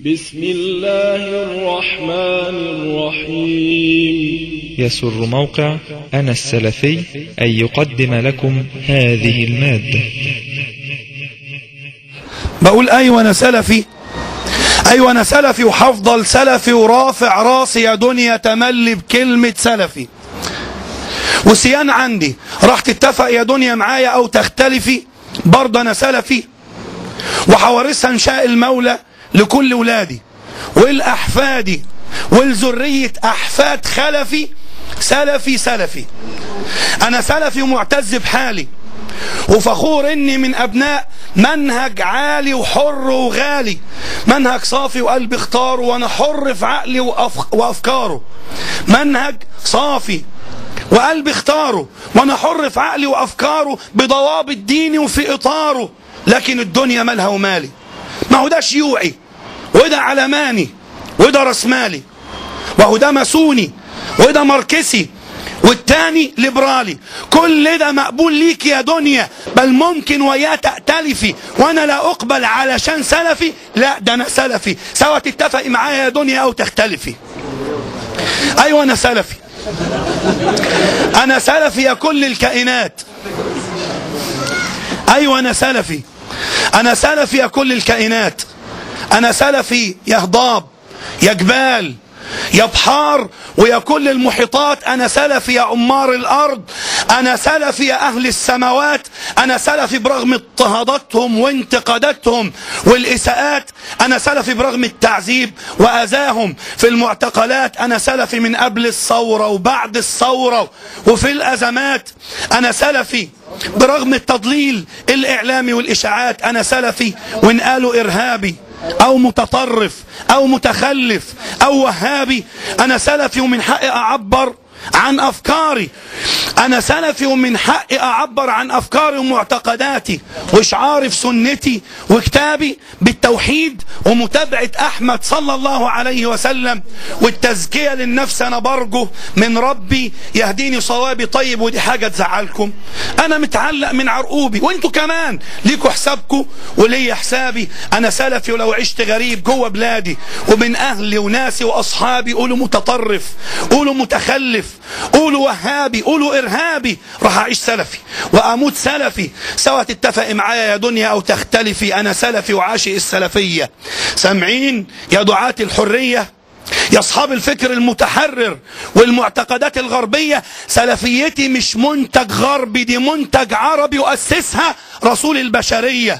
بسم الله الرحمن الرحيم يسر موقع أنا السلفي أن يقدم لكم هذه المادة بقول أيوة أنا سلفي أيوة أنا سلفي وحفضل سلفي ورافع راسي يا دنيا تملي بكلمة سلفي وسيان عندي راح تتفق يا دنيا معايا أو تختلفي برضه أنا سلفي وحوارثها إن شاء المولى لكل ولادي والأحفادي والذرية أحفاد خلفي سلفي سلفي أنا سلفي ومعتز بحالي وفخور إني من أبناء منهج عالي وحر وغالي منهج صافي وقلبي اختاره وأنا حر في عقلي وأف... وأفكاره منهج صافي وقلبي اختاره وأنا حر في عقلي وأفكاره بضوابط ديني وفي إطاره لكن الدنيا مالها ومالي ما هو ده شيوعي وده علماني وده رسمالي وهو ده ماسوني وده ماركسي والتاني ليبرالي كل ده مقبول ليك يا دنيا بل ممكن وياه تأتلفي وانا لا اقبل علشان سلفي لا ده انا سلفي سواء تتفقي معايا يا دنيا او تختلفي ايوه انا سلفي انا سلفي يا كل الكائنات ايوه انا سلفي انا سلفي يا كل الكائنات انا سلفي يا هضاب يا جبال يا بحار ويا كل المحيطات انا سلفي يا عمار الارض انا سلفي يا اهل السماوات انا سلفي برغم اضطهاداتهم وانتقاداتهم والاساءات انا سلفي برغم التعذيب واذاهم في المعتقلات انا سلفي من قبل الثوره وبعد الثوره وفي الازمات انا سلفي برغم التضليل الاعلامي والاشاعات انا سلفي وان قالوا ارهابي او متطرف او متخلف او وهابي انا سلفي ومن حقي اعبر عن افكاري انا سلفي ومن حقي اعبر عن افكاري ومعتقداتي واشعاري في سنتي وكتابي بالتوحيد ومتابعة احمد صلى الله عليه وسلم والتزكية للنفس انا برجو من ربي يهديني صوابي طيب ودي حاجة تزعلكم انا متعلق من عرقوبي وانتوا كمان ليكوا حسابكم وليا حسابي انا سلفي ولو عشت غريب جوه بلادي ومن اهلي وناسي واصحابي قولوا متطرف قولوا متخلف قولوا وهابي قولوا ارهابي راح اعيش سلفي واموت سلفي سواء تتفق معايا يا دنيا او تختلفي انا سلفي وعاشق السلفيه سامعين يا دعاة الحريه يا اصحاب الفكر المتحرر والمعتقدات الغربيه سلفيتي مش منتج غربي دي منتج عربي يؤسسها رسول البشريه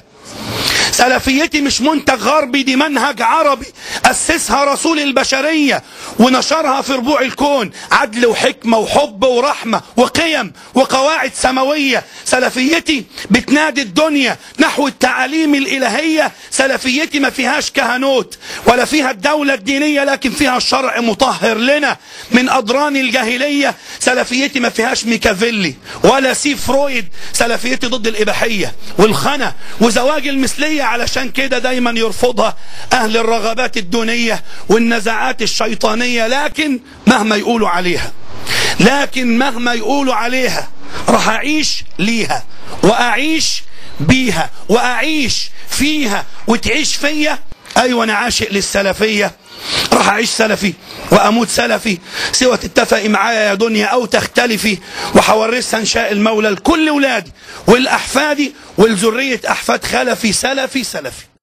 سلفيتي مش منتج غربي دي منهج عربي أسسها رسول البشرية ونشرها في ربوع الكون عدل وحكمة وحب ورحمة وقيم وقواعد سماوية سلفيتي بتنادي الدنيا نحو التعاليم الإلهية سلفيتي ما فيهاش كهنوت ولا فيها الدولة الدينية لكن فيها الشرع مطهر لنا من أضران الجاهلية سلفيتي ما فيهاش ميكافيلي ولا سي فرويد سلفيتي ضد الإباحية والخنا وزواج المثلية علشان كده دايما يرفضها أهل الرغبات الدونية والنزعات الشيطانية لكن مهما يقولوا عليها لكن مهما يقولوا عليها راح أعيش ليها وأعيش بيها وأعيش فيها وتعيش فيا أيوة أنا عاشق للسلفية راح أعيش سلفي وأموت سلفي سوى تتفقي معايا يا دنيا أو تختلفي وحورثها إن شاء المولى لكل ولادي والأحفادي والذرية أحفاد خلفي سلفي سلفي